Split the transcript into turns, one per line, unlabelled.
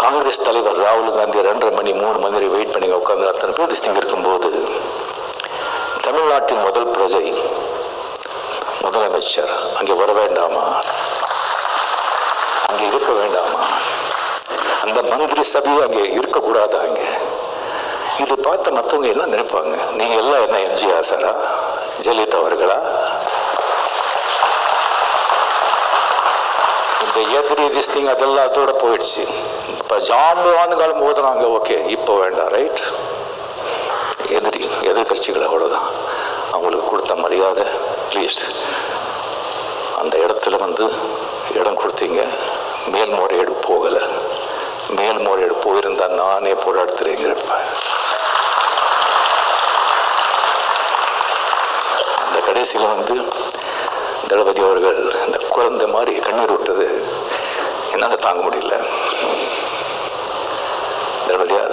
காங்கிரஸ் தலைவர் ராகுல் காந்தி ரெண்டரை மணி மூணு மணி வரை வெயிட் பண்ணி உட்காந்து அத்தனை பேர் திஸ்டிங் இருக்கும்போது தமிழ்நாட்டின் முதல் பிரஜை முதலமைச்சர் அங்கே வர வேண்டாமா அங்கே இருக்க வேண்டாமா அந்த மந்திரி சபை அங்கே இருக்கக்கூடாதா அங்கே இது பார்த்த மற்றவங்க என்ன நினைப்பாங்க நீங்க எல்லாம் என்ன எம்ஜிஆர் சாரா ஜெயலலிதா அவர்களா இந்த எதிரி திஸ்திங் அதெல்லாம் அதோட போயிடுச்சு இப்போ ஜாம்பவான காலம் ஓதுனாங்க ஓகே இப்போ வேண்டாம் ரைட் எதிரி எதிர்கட்சிகள் அவ்வளோதான் அவங்களுக்கு கொடுத்த மரியாதை அட்லீஸ்ட் அந்த இடத்துல வந்து இடம் கொடுத்தீங்க மேல்முறையீடு போகலை மேல்முறையீடு போயிருந்தா நானே போராடுத்துறேங்க இருப்பேன் அந்த கடைசியில் வந்து தளபதி அவர்கள் இந்த குழந்தை மாதிரி கண்ணீர் விட்டது என்னால் தாங்க முடியல தளபதியார்